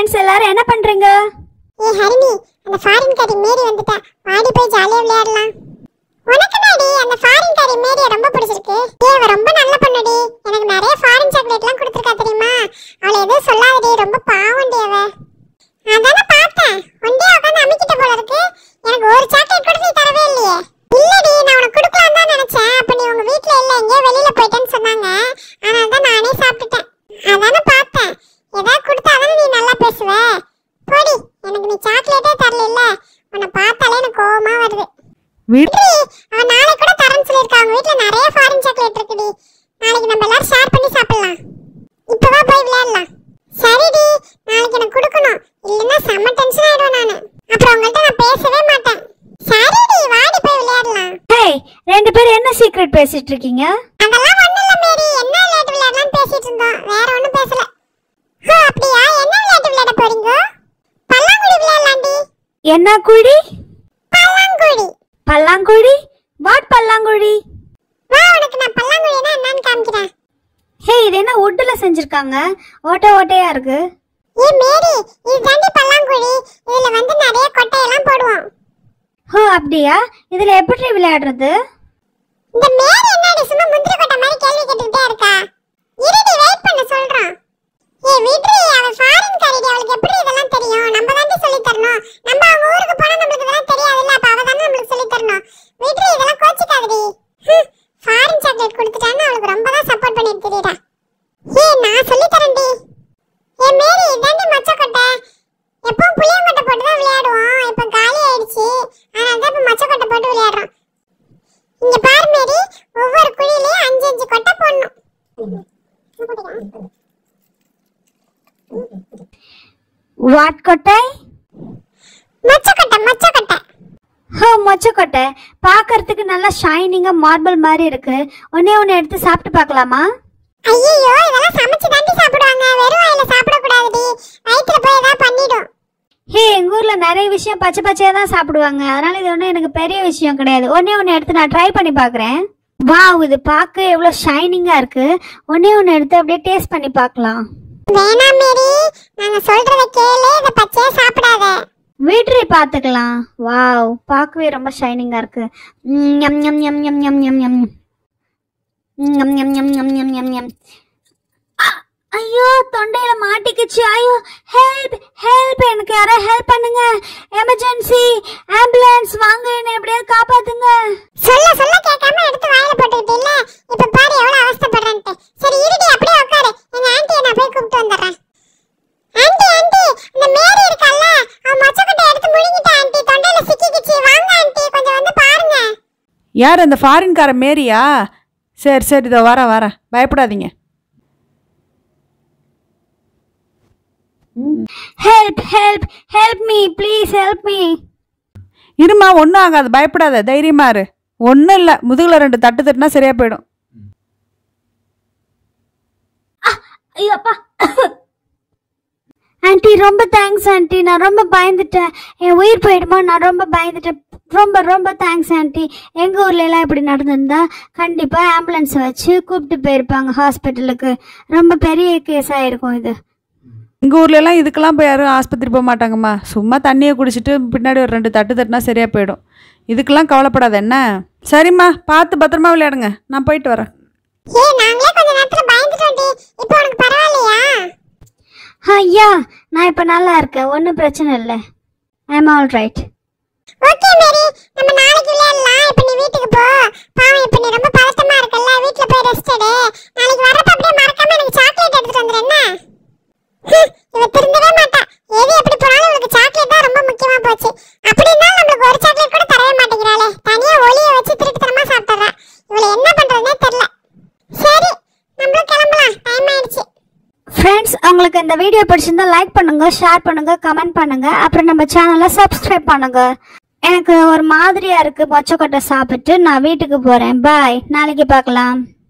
friends எல்லாரும் என்ன பண்றீங்க ஏ ஹரிணி அந்த ஃபாரின் காரி மேரி வந்துட்டா வாடி போய் ஜாலியா விளையாடலாம் உனக்கு நாடி அந்த ஃபாரின் காரி மேரிய ரொம்ப பிடிச்சிருக்கு ஏ அவ ரொம்ப நல்ல பொண்ணுடி எனக்கு நிறைய ஃபாரின் சாக்லேட்லாம் கொடுத்துருக்கா தெரியுமா அவளை எதுவும் சொல்லாதடி ரொம்ப பாவண்டி அவ அதானே பார்த்தேன் ஒண்டியா உட்காந்து அமைக்கிட்ட போல இருக்கு எனக்கு ஒரு சாக்லேட் கூட நீ தரவே இல்லையே இல்லடி நான் உனக்கு கொடுக்கலாம் தான் நினைச்சேன் அப்ப நீ உங்க வீட்ல இல்ல எங்கேயோ வெளியில போயிட்டேன்னு சொன்னாங்க அதனால தான் நானே சாப்பிட்டுட்டேன் அதானே பார்த்தேன் ஏதாவது கொடுத்தாதானே நீ நல்லா பேசுவ போடி எனக்கு நீ சாக்லேட்டே தரல இல்ல உன்னை பார்த்தாலே எனக்கு கோவமா வருது வீட் விட்ரி, அவன் நாளைக்கு கூட தரேன்னு சொல்லியிருக்கா அவங்க வீட்ல நிறைய ஃபாரின் சாக்லேட் இருக்குடி நாளைக்கு நம்ம எல்லாரும் ஷேர் பண்ணி சாப்பிடலாம் இப்பவா போய் விளையாடலாம் சரிடி நாளைக்கு எனக்கு கொடுக்கணும் இல்லைன்னா செம்ம டென்ஷன் ஆயிடுவேன் நானு அப்புறம் உங்கள்ட்ட நான் பேசவே மாட்டேன் சரிடி வாடி போய் விளையாடலாம் ஹேய் ரெண்டு பேரும் என்ன சீக்ரெட் பேசிட்டு இருக்கீங்க அதெல்லாம் ஒண்ணும் இல்ல மேரி என்ன விளையாட்டு விளையாடலாம்னு பேசிட்டு இருந்தோம் வேற ஒண்ணும் பேசல ஹோ அப்படியா என்ன விளையாட்டு விளையாட போறீங்க பல்லாங்குழி விளையாடலாம்டி என்ன குழி பல்லாங்குழி பல்லாங்குழி வாட் பல்லாங்குழி வா உனக்கு நான் பல்லாங்குழினா என்னன்னு காமிக்கிறேன் ஹே இது என்ன வுட்ல செஞ்சிருக்காங்க ஓட்டை ஓட்டையா இருக்கு ஏ மேரி இது தாண்டி பல்லாங்குழி இதுல வந்து நிறைய கொட்டையெல்லாம் போடுவோம் ஹோ அப்படியா இதுல எப்படி விளையாடுறது இந்த மேரி என்னடி சும்மா முந்திரி கொட்டை மாதிரி கேள்வி கேட்டுக்கிட்டே இருக்கா இருடி வெயிட் பண்ண சொல்றோம் ஏ விட்ரி அவ ஃபாரின் காரிடி அவளுக்கு எப்படி இதெல்லாம் தெரியும் நம்ம தாண்டி சொல்லி தரணும் நம்ம அவங்க ஊருக்கு போனா நம்மளுக்கு இதெல்லாம் தெரியாதுல்ல அப்ப அவ தானே நம்மளுக்கு சொல்லி தரணும் விட்ரி இதெல்லாம் கோச்சிக்காதடி ஃபாரின் சாக்லேட் கொடுத்துட்டான்னு அவளுக்கு ரொம்ப தான் சப்போர்ட் பண்ணிட்டு தெரியுடா ஏ நான் சொல்லி தரேன்டி ஏ மேரி இதாண்டி மொச்சக்கொட்டை எப்பவும் புளியங்கொட்டை போட்டு தான் விளையாடுவோம் இப்போ காலி ஆயிடுச்சு அதனால தான் இப்போ மொச்சக்கொட்டை போட்டு விளையாடுறோம் இங்க பாரு மேரி ஒவ்வொரு குழியிலயும் அஞ்சு அஞ்சு கொட்டை போடணும் வாட் கொட்டை மொச்சக்கொட்டை மொச்சக்கொட்டை ஹோ மொச்சக்கொட்டை பார்க்கறதுக்கு நல்லா ஷைனிங்கா மார்பிள் மாதிரி இருக்கு ஒன்னே ஒன்று எடுத்து சாப்பிட்டு பார்க்கலாமா ஐயோ இதெல்லாம் சமைச்சு தாண்டி சாப்பிடுவாங்க வெறும் வாயில சாப்பிடக்கூடாதுடி வயிற்றுல போய் ஏதாவது பண்ணிடும் ஹே எங்க ஊர்ல நிறைய விஷயம் பச்சை பச்சையா தான் சாப்பிடுவாங்க அதனால இது ஒன்றும் எனக்கு பெரிய விஷயம் கிடையாது ஒன்னே ஒன்று எடுத்து நான் ட்ரை பண்ணி பார்க்குறேன் வாவ் இது பார்க்க எவ்வளோ ஷைனிங்கா இருக்கு ஒன்னே ஒன்று எடுத்து அப்படியே டேஸ்ட் பண்ணி பார்க்கலாம் வேணாம் மேரி நாங்க சொல்றத கேளு இத பச்சையா சாப்பிடாத வீட்டரை பார்த்துக்கலாம் வாவ் பார்க்கவே ரொம்ப ஷைனிங்கா இருக்கு ம், ஞம் ஞம் ஞம் ஞம் ஞம் ஞம் ஞம் ஞம் ஞம் ஞம் ஞம் ஞம் ஞம் ஞம் ஞம் அ, ஐயோ தொண்டையில மாட்டிக்கிச்சு ஐயோ ஹெல்ப் ஹெல்ப் எனக்கு யாரோ ஹெல்ப் பண்ணுங்க எமர்ஜென்சி ஆம்புலன்ஸ் வாங்க என்ன எப்படியாவது காப்பாத்துங்க சொல்ல சொல்ல கேட்காம எடுத்து வாயில போட்டுக்கிட்டு இல்ல இப்ப பாரு எவ்வளவு அவஸ்தைப்படுறேன்ட்டு சரி இருடி அப்படியே உட்காரு எங்க ஆண்டியை நான் போய் கூப்பிட்டு வந்துடுறேன் ஆண்டி ஆண்டி இந்த மேரி இருக்கல்ல அவ மொச்சக்கொட்டை எடுத்து முழுங்கிட்டா ஆண்டி தொண்டையில சிக்கிக்கிச்சு வாங்க ஆண்டி கொஞ்சம் வந்து பாருங்க யார் அந்த ஃபாரின்கார மேரியா சரி சரி இதோ வரேன் வரேன் பயப்படாதீங்க help help help me please help me இருமா ஒன்றும் ஆகாது பயப்படாத தைரியமா இரு ஒன்றும் இல்லை முதுகில் ரெண்டு தட்டு தட்டுனா சரியா போயிடும் ஐயோ அப்பா ஆண்டி ரொம்ப தேங்க்ஸ் ஆண்டி நான் ரொம்ப பயந்துட்டேன் என் உயிர் போயிடுமா நான் ரொம்ப பயந்துட்டேன் ரொம்ப ரொம்ப தேங்க்ஸ் ஆண்டி எங்கள் ஊர்ல எல்லாம் இப்படி நடந்திருந்தா கண்டிப்பாக ஆம்புலன்ஸ் வச்சு கூப்பிட்டு போயிருப்பாங்க ஹாஸ்பிட்டலுக்கு ரொம்ப பெரிய கேஸ் ஆயிருக்கும் இது எங்கள் ஊர்லலாம் இதுக்கெல்லாம் போய் யாரும் ஆஸ்பத்திரி போக மாட்டாங்கம்மா சும்மா தண்ணியை குடிச்சிட்டு பின்னாடி ஒரு ரெண்டு தட்டு தட்டுனா சரியா போயிடும் இதுக்கெல்லாம் கவலைப்படாத என்ன சரிம்மா பார்த்து பத்திரமா விளையாடுங்க நான் போயிட்டு வரேன் ஏ நாங்களே கொஞ்ச நேரத்துல பயந்துட்டோம்டி இப்போ உனக்கு பரவாயில்லையா ஐயா நான் இப்போ நல்லா இருக்கேன் ஒன்றும் பிரச்சனை இல்லை I am all right okay Mary நம்ம நாளைக்கு விளையாடலாம் இப்போ நீ வீட்டுக்கு போ பாவம் இப்போ நீ ரொம்ப பதட்டமா இருக்கல்ல வீட்ல போய் ரெஸ்ட் எடு நாளைக்கு வரப்ப அப்படியே மறக்காம எனக்கு சாக்லேட் எடுத்துட்டு வந்துரு என்ன ஹம், இவ திருந்தவே மாட்டா எது எப்படி போனாலும் இவளுக்கு சாக்லேட் தான் ரொம்ப முக்கியமா போச்சு அப்படின்னா நம்மளுக்கு ஒரு சாக்லேட் கூட தரவே மாட்டேங்கிறாளே தனியா ஒளிய வச்சு திருட்டுத்தனமா சாப்பிட்றா இவளை என்ன பண்றதுனே தெரியல சரி நம்மளும் கிளம்பலாம் டைம் ஆயிடுச்சு ஃப்ரெண்ட்ஸ் உங்களுக்கு இந்த வீடியோ பிடிச்சிருந்தா லைக் பண்ணுங்க ஷேர் பண்ணுங்க கமெண்ட் பண்ணுங்க அப்புறம் நம்ம சேனலை சப்ஸ்கிரைப் பண்ணுங்க எனக்கு ஒரு மாதிரியா இருக்கு மொச்சக்கொட்டை சாப்பிட்டு நான் வீட்டுக்கு போறேன் பாய் நாளைக்கு பார்க்கலாம்